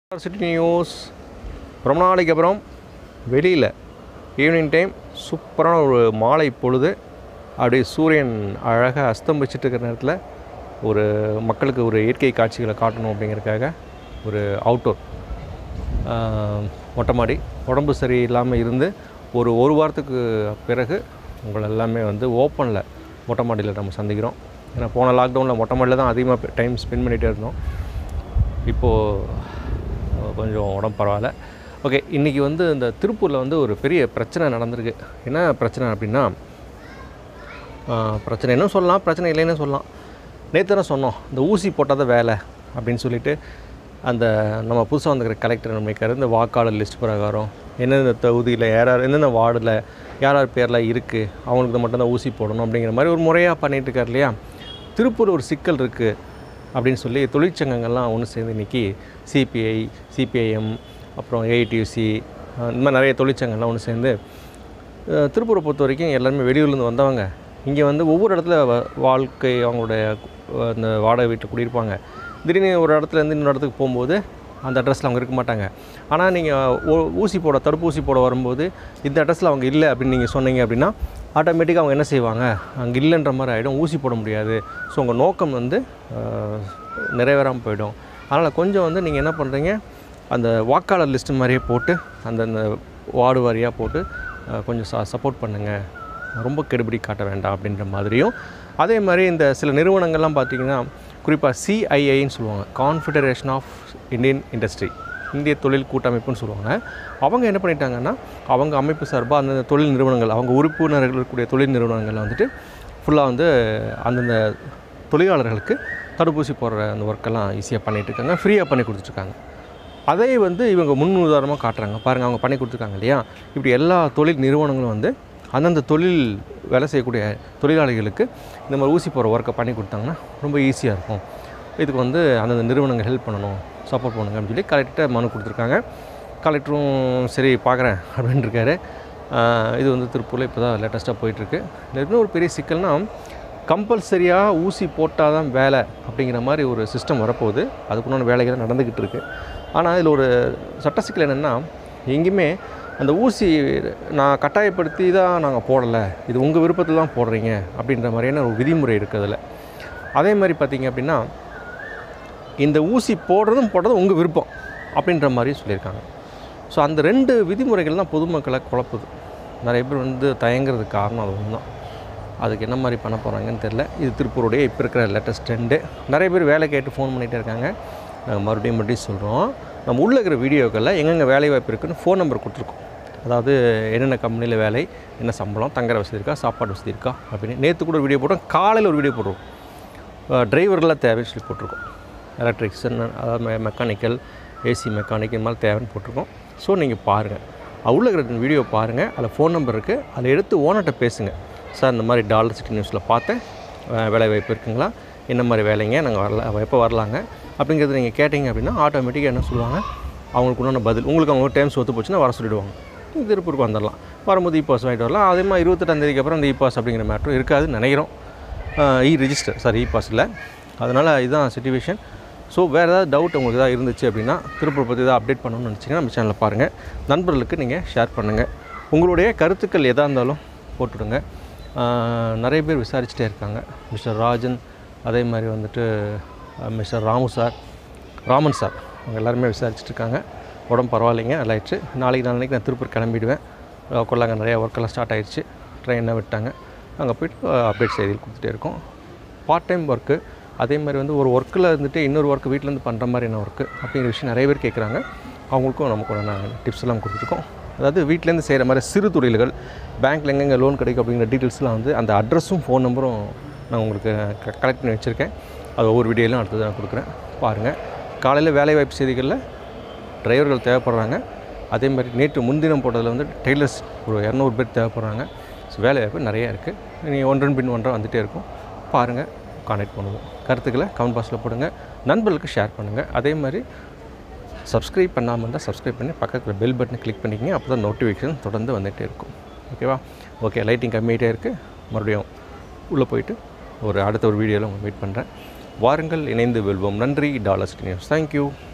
city news ரொம்ப நாளைக்கு அப்புறம் வெளியில் ஈவினிங் டைம் சூப்பரான ஒரு மாலை பொழுது அப்படியே சூரியன் அழகாக அஸ்தம்பிச்சிட்டு இருக்கிற நேரத்தில் ஒரு மக்களுக்கு ஒரு இயற்கை காட்சிகளை காட்டணும் அப்படிங்கிறதுக்காக ஒரு அவுட்டோர் மொட்டை மாடி உடம்பு சரியில்லாமல் இருந்து ஒரு ஒரு வாரத்துக்கு பிறகு உங்களை எல்லாமே வந்து ஓப்பனில் மொட்டை மாடியில் நம்ம சந்திக்கிறோம் ஏன்னா போன லாக்டவுனில் மொட்டை மாடியில் தான் அதிகமாக டைம் ஸ்பெண்ட் பண்ணிகிட்டே இருந்தோம் இப்போது கொஞ்சம் உடம்பு பரவாயில்ல ஓகே இன்றைக்கி வந்து இந்த திருப்பூரில் வந்து ஒரு பெரிய பிரச்சனை நடந்திருக்கு என்ன பிரச்சனை அப்படின்னா ஆஹ், பிரச்சனைன்னு சொல்லலாம் பிரச்சனை இல்லைன்னு சொல்லலாம் நேற்று தான் சொன்னோம் இந்த ஊசி போட்டால் தான் வேலை அப்படின்னு சொல்லிட்டு அந்த நம்ம புதுசாக வந்துக்கிற கலெக்டர் நம்மளுக்கு இந்த வாக்காளர் லிஸ்ட் பிரகாரம் எந்தெந்த தொகுதியில் யார் யார் எந்தெந்த வார்டில் யார் யார் பேர்லாம் இருக்குது அவங்களுக்கு மட்டும்தான் ஊசி போடணும் அப்படிங்கிற மாதிரி ஒரு முறையாக பண்ணிகிட்டு இருக்கார் இல்லையா திருப்பூர் ஒரு சிக்கல் இருக்குது அப்படின்னு சொல்லி தொழிற்சங்கங்கள்லாம் ஒன்று சேர்ந்து இன்றைக்கி சிபிஐ சிபிஐஎம் அப்புறம் ஏஐடியூசி இந்த மாதிரி நிறைய தொழிற்சங்கங்கள்லாம் ஒன்று சேர்ந்து அஹ், திருப்பூரை பொறுத்த வரைக்கும் எல்லாருமே வெளியூர்லேருந்து வந்தவங்க இங்கே வந்து ஒவ்வொரு இடத்துல வ- வாழ்க்கை அவங்களுடைய அஹ், அந்த வாடகை வீட்டில் குடியிருப்பாங்க திடீர்னு ஒரு இடத்துல இருந்து இன்னொரு இடத்துக்கு போகும்போது அந்த அட்ரஸில் அவங்க இருக்க மாட்டாங்க ஆனால் நீங்கள் ஊசி போட தடுப்பூசி போட வரும்போது இந்த அட்ரஸில் அவங்க இல்லை அப்படின்னு நீங்கள் சொன்னீங்க அப்படின்னா ஆட்டோமேட்டிக்காக அவங்க என்ன செய்வாங்க அங்கே இல்லைன்ற மாதிரி ஆகிடும் ஊசி போட முடியாது ஸோ உங்கள் நோக்கம் வந்து அஹ், நிறைவேறாமல் போயிடும் அதனால் கொஞ்சம் வந்து நீங்கள் என்ன பண்ணுறீங்க அந்த வாக்காளர் லிஸ்ட்டு மாதிரியே போட்டு அந்தந்த வார்டு வாரியாக போட்டு அஹ், கொஞ்சம் ச சப்போர்ட் பண்ணுங்கள் ரொம்ப கெடுபிடி காட்ட வேண்டாம் அப்படின்ற மாதிரியும் அதே மாதிரி இந்த சில நிறுவனங்கள்லாம் பார்த்தீங்கன்னா குறிப்பாக சிஐஐன்னு சொல்லுவாங்க கான்ஃபெடரேஷன் ஆஃப் இந்தியன் இண்டஸ்ட்ரி இந்திய தொழில் கூட்டமைப்புன்னு சொல்லுவாங்க அவங்க என்ன பண்ணிட்டாங்கன்னா அவங்க அமைப்பு சார்பாக அந்தந்த தொழில் நிறுவனங்கள் அவங்க உறுப்பினர்கள் இருக்கக்கூடிய தொழில் நிறுவனங்களில் வந்துட்டு ஃபுல்லாக வந்து அந்தந்த தொழிலாளர்களுக்கு தடுப்பூசி போடுற அந்த ஒர்க்கெல்லாம் ஈஸியாக பண்ணிகிட்டு இருக்காங்க ஃப்ரீயாக பண்ணி கொடுத்துட்ருக்காங்க அதை வந்து இவங்க முன் உதாரணமாக காட்டுறாங்க பாருங்கள் அவங்க பண்ணி கொடுத்துருக்காங்க இல்லையா இப்படி எல்லா தொழில் நிறுவனங்களும் வந்து அந்தந்த தொழில் வேலை செய்யக்கூடிய தொழிலாளிகளுக்கு இந்த மாதிரி ஊசி போகிற ஒர்க்கை பண்ணி கொடுத்தாங்கன்னா ரொம்ப ஈஸியாக இருக்கும் இதுக்கு வந்து அந்தந்த நிறுவனங்கள் ஹெல்ப் பண்ணணும் சப்போர்ட் பண்ணுங்க அப்படின்னு சொல்லி கலெக்டர் மனு கொடுத்துருக்காங்க கலெக்டரும் சரி பார்க்குறேன் அப்படின்னு இருக்காரு ஆஹ் இது வந்து திருப்பூரில் இப்போ தான் லேட்டஸ்ட்டாக போயிட்டுருக்கு இதில் இன்னும் ஒரு பெரிய சிக்கல்னா கம்பல்சரியாக ஊசி போட்டால் தான் வேலை அப்படிங்கிற மாதிரி ஒரு சிஸ்டம் வரப்போகுது அதுக்குண்டான வேலைகள் நடந்துக்கிட்டு இருக்குது ஆனால் இதில் ஒரு சட்ட சிக்கல் என்னென்னா எங்கேயுமே அந்த ஊசி நான் கட்டாயப்படுத்தி தான் நாங்கள் போடலை இது உங்கள் விருப்பத்தில் தான் போடுறீங்க அப்படின்ற மாதிரியான ஒரு விதிமுறை இருக்குது அதில் அதே மாதிரி பார்த்தீங்க அப்படின்னா இந்த ஊசி போடுறதும் போடுறதும் உங்கள் விருப்பம் அப்படின்ற மாதிரி சொல்லியிருக்காங்க ஸோ அந்த ரெண்டு விதிமுறைகள் தான் பொதுமக்களை குழப்புது நிறைய பேர் வந்து தயங்குறதுக்கு காரணம் அது ஒன்று தான் அதுக்கு என்ன மாதிரி பண்ண போகிறாங்கன்னு தெரில இது திருப்பூருடைய இப்போ இருக்கிற லேட்டஸ்ட் ட்ரெண்டு நிறைய பேர் வேலை கேட்டு ஃபோன் பண்ணிகிட்டே இருக்காங்க நாங்கள் மறுபடியும் மறுபடியும் சொல்கிறோம் நம்ம உள்ளே இருக்கிற வீடியோக்களில் எங்கெங்கே வேலை வாய்ப்பு இருக்குன்னு ஃபோன் நம்பர் கொடுத்துருக்கோம் அதாவது என்னென்ன கம்பெனியில் வேலை என்ன சம்பளம் தங்குற வசதி இருக்கா சாப்பாடு வசதி இருக்கா அப்படின்னு நேற்று கூட ஒரு வீடியோ போட்டோம் காலையில் ஒரு வீடியோ போடுறோம் டிரைவர்லாம் தேவைன்னு சொல்லி போட்டிருக்கோம் எலக்ட்ரிக்ஸன் அதாவது மெ மெக்கானிக்கல் ஏசி மெக்கானிக் இந்த மாதிரி தேவைன்னு போட்டிருக்கோம் ஸோ நீங்கள் பாருங்கள் உள்ள இருக்கிற வீடியோ பாருங்கள் அதில் ஃபோன் நம்பர் இருக்குது அதில் எடுத்து ஓனர்கிட்ட பேசுங்க சார் இந்த மாதிரி டாலர் சிட்டி நியூஸில் பார்த்தேன் அஹ், வேலை வாய்ப்பு இருக்குங்களா என்ன மாதிரி வேலைங்க நாங்கள் வரல எப்போ வரலாங்க அப்படிங்கிறது நீங்கள் கேட்டிங்க அப்படின்னா ஆட்டோமேட்டிக்காக என்ன சொல்லுவாங்க அவங்களுக்கு உண்டான பதில் உங்களுக்கு அவங்க டைம்ஸ் ஒத்து போச்சுன்னா வர சொல்லிடுவாங்க திருப்பூருக்கு வந்துடலாம் வரும்போது இ பாஸ் வாங்கிட்டு வரலாம் அதே மாதிரி இருபத்தெட்டாம் தேதிக்கு அப்புறம் இந்த இ பாஸ் அப்படிங்கிற மேட்ரும் இருக்காதுன்னு நினைக்கிறோம் e register sorry e pass இல்லை அதனால் இதுதான் சுச்சுவேஷன் ஸோ வேறு ஏதாவது டவுட் உங்களுக்கு ஏதாவது இருந்துச்சு அப்படின்னா திருப்பூர் பற்றி ஏதாவது அப்டேட் பண்ணணும்னு நினச்சிங்கன்னா நம்ம சேனலில் பாருங்கள் நண்பர்களுக்கு நீங்கள் ஷேர் பண்ணுங்கள் உங்களுடைய கருத்துக்கள் எதாக இருந்தாலும் போட்டுடுங்க ஆஹ், நிறைய பேர் விசாரிச்சுட்டே இருக்காங்க மிஸ்டர் ராஜன் அதே மாதிரி வந்துட்டு அஹ், mister Ramu sir Raman sir அவங்க எல்லாருமே விசாரிச்சுட்டு இருக்காங்க உடம்பு பரவாயில்லைங்க நல்லாயிடுச்சு நாளைக்கு நாளைக்கு நான் திருப்பூர் கிளம்பிடுவேன் அஹ், கொள்ளாங்க நிறையா ஒர்க்கெல்லாம் ஸ்டார்ட் ஆயிடுச்சு ட்ரெயினை விட்டாங்க அங்கே போயிட்டு அப்டேட் செய்திகள் கொடுத்துட்டே இருக்கோம் பார்ட் டைம் ஒர்க்கு அதே மாதிரி வந்து ஒரு ஒர்க்கில் இருந்துட்டு இன்னொரு ஒர்க் வீட்டிலேருந்து பண்ணுற மாதிரியான ஒர்க்கு அப்படிங்கிற விஷயம் நிறைய பேர் கேட்குறாங்க அவங்களுக்கும் நமக்கு நான் டிப்ஸ் எல்லாம் கொடுத்துருக்கோம் அதாவது வீட்டிலேருந்து செய்கிற மாதிரி சிறு தொழில்கள் பேங்க்கில் எங்கெங்கே லோன் கிடைக்கும் அப்படிங்கிற டீட்டெயில்ஸ்லாம் வந்து அந்த அட்ரஸும் ஃபோன் நம்பரும் நான் உங்களுக்கு கலெக்ட் பண்ணி வச்சுருக்கேன் அது ஒவ்வொரு வீடியோலையும் அடுத்தது நான் கொடுக்குறேன் பாருங்கள் காலையில் வேலைவாய்ப்பு செய்திகளில் டிரைவர்கள் தேவைப்படுறாங்க அதே மாதிரி நேற்று முன்தினம் போட்டதில் வந்து டெய்லர்ஸ் ஒரு இரநூறு பேர் தேவைப்படுறாங்க ஸோ வேலைவாய்ப்பு நிறையா இருக்குது நீங்கள் ஒன்றன் பின் ஒன்றா வந்துகிட்டே இருக்கும் பாருங்கள் கான்டாக்ட் பண்ணுவோம் கருத்துக்களை கமெண்ட் பாக்ஸில் போடுங்க நண்பர்களுக்கு ஷேர் பண்ணுங்கள் அதே மாதிரி சப்ஸ்கிரைப் பண்ணாமல் இருந்தால் சப்ஸ்கிரைப் பண்ணி பக்கத்தில் பெல் பட்டனை கிளிக் பண்ணிக்கங்க அப்போ தான் நோட்டிஃபிகேஷன் தொடர்ந்து வந்துகிட்டே இருக்கும் ஓகேவா ஓகே லைட்டிங் கம்மியாகிட்டே இருக்குது மறுபடியும் உள்ளே போயிட்டு ஒரு அடுத்த ஒரு வீடியோவில் உங்களை மீட் பண்ணுறேன் வாருங்கள் இணைந்து வெல்வோம் நன்றி டாலர்ஸ் நியூஸ் தேங்க்யூ